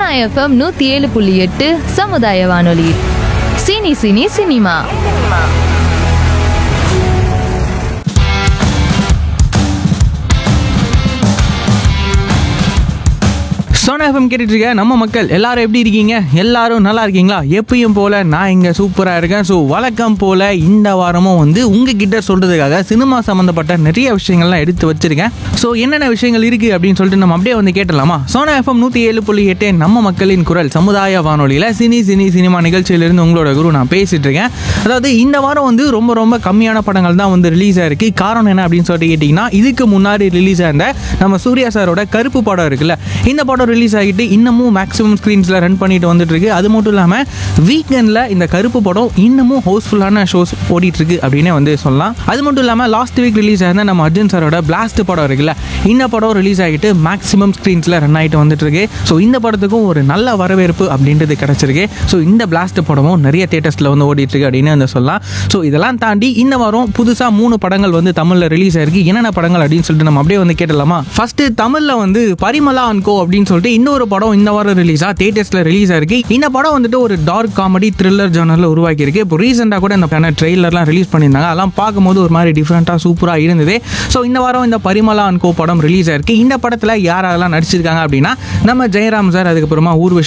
FM நூத்தி ஏழு புள்ளி எட்டு சமுதாய வானொலி cine cine cinema Sona FM கேட்டுட்டு இருக்க நம்ம மக்கள் எல்லாரும் எப்படி இருக்கீங்க எல்லாரும் நல்லா இருக்கீங்களா எப்பயும் போல நான் இங்க சூப்பரா இருக்கேன் ஸோ வழக்கம் போல இந்த வாரமும் வந்து உங்ககிட்ட சொல்றதுக்காக சினிமா சம்பந்தப்பட்ட நிறைய விஷயங்கள்லாம் எடுத்து வச்சிருக்கேன் ஸோ என்னென்ன விஷயங்கள் இருக்கு அப்படின்னு சொல்லிட்டு நம்ம அப்படியே வந்து கேட்டலாமா சோனா எஃப்எம் நூத்தி ஏழு புள்ளி எட்டு நம்ம மக்களின் குரல் சமுதாய வானொலியில சினி சினி சினிமா நிகழ்ச்சியிலிருந்து உங்களோட குரு நான் பேசிட்டு இருக்கேன் அதாவது இந்த வாரம் வந்து ரொம்ப ரொம்ப கம்மியான படங்கள் தான் வந்து ரிலீஸ் ஆயிருக்கு காரணம் என்ன அப்படின்னு சொல்லிட்டு கேட்டிங்கன்னா இதுக்கு முன்னாடி ரிலீஸ் ஆயிருந்த நம்ம சூர்யா சாரோட கருப்பு படம் இருக்குல்ல இந்த படம் ரிலீஸ் ஆகிட்டு இன்னமும் மேக்ஸிமம் ஸ்க்ரீன்ஸில் ரன் பண்ணிட்டு வந்துட்டு இருக்கு அது மட்டும் இல்லாமல் வீக்கெண்டில் இந்த கருப்பு படம் இன்னமும் ஹவுஸ்ஃபுல்லான ஷோஸ் ஓடிட்டு இருக்கு அப்படின்னே வந்து சொல்லலாம் அது மட்டும் இல்லாமல் லாஸ்ட் வீக் ரிலீஸ் ஆயிருந்த நம்ம அர்ஜுன் சாரோட பிளாஸ்ட் படம் இருக்குல்ல இந்த படம் ரிலீஸ் ஆகிட்டு மேக்ஸிமம் ஸ்க்ரீன்ஸில் ரன் ஆகிட்டு வந்துட்டு இருக்கு ஸோ இந்த படத்துக்கும் ஒரு நல்ல வரவேற்பு அப்படின்றது கிடைச்சிருக்கு ஸோ இந்த பிளாஸ்ட் படமும் நிறைய தேட்டர்ஸில் வந்து ஓடிட்டு இருக்கு அப்படின்னு வந்து சொல்லலாம் ஸோ இதெல்லாம் தாண்டி இந்த வாரம் புதுசாக மூணு படங்கள் வந்து தமிழில் ரிலீஸ் ஆயிருக்கு என்னென்ன படங்கள் அப்படின்னு சொல்லிட்டு நம்ம அப்படியே வந்து கேட்டலாமா ஃபர்ஸ்ட் தமிழில் வந்து பரிமலா அன்கோ அப்படின்னு சொல்லிட்டு இன்னொரு படம் இந்த வாரம் ரிலீஸா தேட்டர்ஸில் ரிலீஸ் ஆயிருக்கு இந்த படம் வந்துட்டு ஒரு டார்க் காமெடி த்ரில்லர் ஜானரில் உருவாக்கி இருக்கு இப்போ ரீசெண்டாக கூட இந்த ட்ரெய்லர்லாம் ரிலீஸ் பண்ணியிருந்தாங்க அதெல்லாம் பார்க்கும்போது ஒரு மாதிரி டிஃப்ரெண்ட்டாக சூப்பராக இருந்தது ஸோ இந்த வாரம் இந்த பரிமலா அன்கோ படம் ரிலீஸ் ஆயிருக்கு இந்த படத்தில் யாரெல்லாம் நடிச்சிருக்காங்க அப்படின்னா நம்ம ஜெயராம் சார் அதுக்கப்புறமா ஊர்வஷி